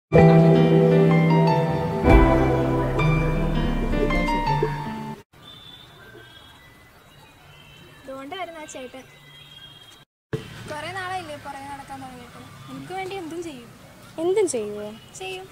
അതുകൊണ്ടായിരുന്നു ആ ചേട്ടൻ കുറെ നാളായില്ലേ പുറകെ നടക്കാൻ തുടങ്ങിയിട്ട് എനിക്ക് വേണ്ടി എന്തും ചെയ്യും എന്തും ചെയ്യുമോ ചെയ്യും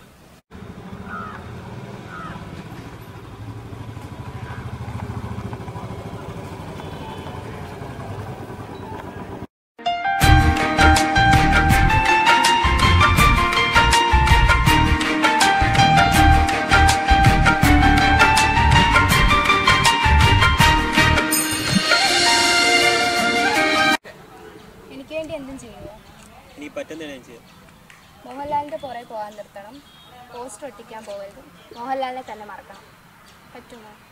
എനിക്ക് വേണ്ടി എന്തും ചെയ്യുമോ ഇനി പറ്റുന്ന ഞാൻ ചെയ്യാം മോഹൻലാലിൻ്റെ പുറകെ പോകാൻ നിർത്തണം പോസ്റ്റർ ഒട്ടിക്കാൻ പോകരുത് മോഹൻലാലിനെ തന്നെ മറക്കണം പറ്റുമോ